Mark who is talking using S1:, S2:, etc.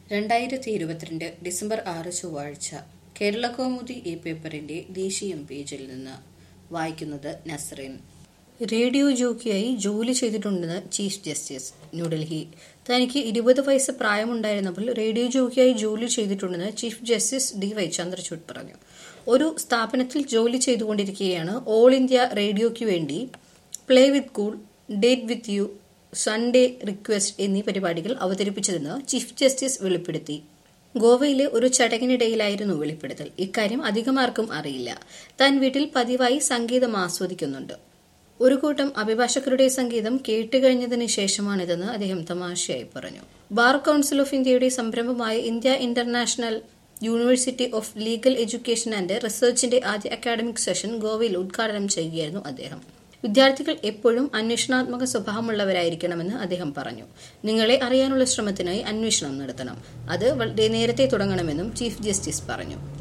S1: രണ്ടായിരത്തി ഇരുപത്തിരണ്ട് ഡിസംബർ ആറ് ചൊവ്വാഴ്ച കേരള കൗമുദി ഈ പേപ്പറിന്റെ ദേശീയം പേജിൽ നിന്ന് വായിക്കുന്നത് നസ്രീൻ റേഡിയോ ജോക്കിയായി ജോലി ചെയ്തിട്ടുണ്ടെന്ന് ചീഫ് ജസ്റ്റിസ് ന്യൂഡൽഹി തനിക്ക് ഇരുപത് വയസ്സ് പ്രായമുണ്ടായിരുന്നപ്പോൾ റേഡിയോ ജോക്കിയായി ജോലി ചെയ്തിട്ടുണ്ടെന്ന് chief justice D Y Chandrachud പറഞ്ഞു ഒരു സ്ഥാപനത്തിൽ ജോലി ചെയ്തുകൊണ്ടിരിക്കെയാണ് ഓൾ ഇന്ത്യ റേഡിയോയ്ക്ക് വേണ്ടി play with cool date with you Sunday request എന്നീ പരിപാടികൾ അവതരിപ്പിച്ചതെന്ന് ചീഫ് ജസ്റ്റിസ് വെളിപ്പെടുത്തി ഗോവയിലെ ഒരു ചടങ്ങിനിടയിലായിരുന്നു വെളിപ്പെടുത്തൽ ഇക്കാര്യം അധികമാർക്കും അറിയില്ല താൻ വീട്ടിൽ പതിവായി സംഗീതം ആസ്വദിക്കുന്നുണ്ട് ഒരു കൂട്ടം അഭിഭാഷകരുടെ സംഗീതം കേട്ടുകഴിഞ്ഞതിന് ശേഷമാണിതെന്ന് അദ്ദേഹം തമാശയായി പറഞ്ഞു ബാർ കൌൺസിൽ ഓഫ് ഇന്ത്യയുടെ സംരംഭമായ India international university of legal education and റിസർച്ചിന്റെ ആദ്യ അക്കാഡമിക് സെഷൻ ഗോവയിൽ ഉദ്ഘാടനം ചെയ്യുകയായിരുന്നു അദ്ദേഹം വിദ്യാർത്ഥികൾ എപ്പോഴും അന്വേഷണാത്മക സ്വഭാവമുള്ളവരായിരിക്കണമെന്ന് അദ്ദേഹം പറഞ്ഞു നിങ്ങളെ അറിയാനുള്ള ശ്രമത്തിനായി അന്വേഷണം നടത്തണം അത് വളരെ നേരത്തെ തുടങ്ങണമെന്നും ചീഫ് ജസ്റ്റിസ് പറഞ്ഞു